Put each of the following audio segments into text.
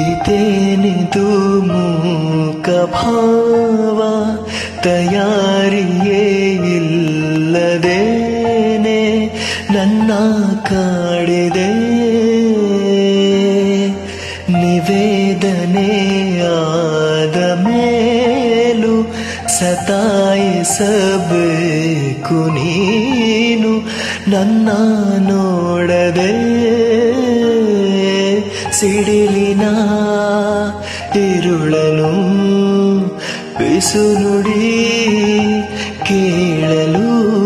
ಇದೇನಿದು ಮೂಕ ಭಾವ ತಯಾರಿಯೇ ಇಲ್ಲದೇನೆ ನನ್ನ ಕಾಡಿದೆ ನಿವೇದನೆಯಾದ ಮೇಲೂ ಸತಾಯಿಸಬೇಕು ನೀನು ನನ್ನ ನೋಡದೆ ಸಿಡಿಲಿನ ಇರುಳನು ಬಿಸು ನುಡಿ ಕೇಳಲು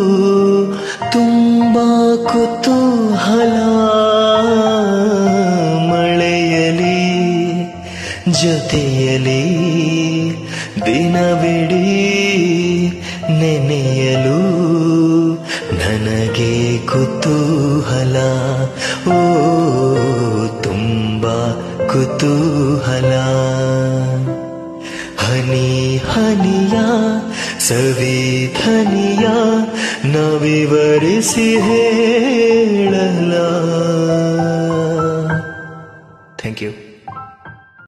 ತುಂಬ ಕುತೂಹಲ ಮಳೆಯಲಿ ಜೊತೆಯಲಿ ದಿನವಿಡೀ ನೆನೆಯಲು ನನಗೆ ಕುತೂಹಲ ಓ ತುಂಬ ಕುತೂಹಲ ಹನಿ ಹನಿಯ ಸವಿಧನಿಯ ನವಿವರಿಸಿ ಹೇಳಲ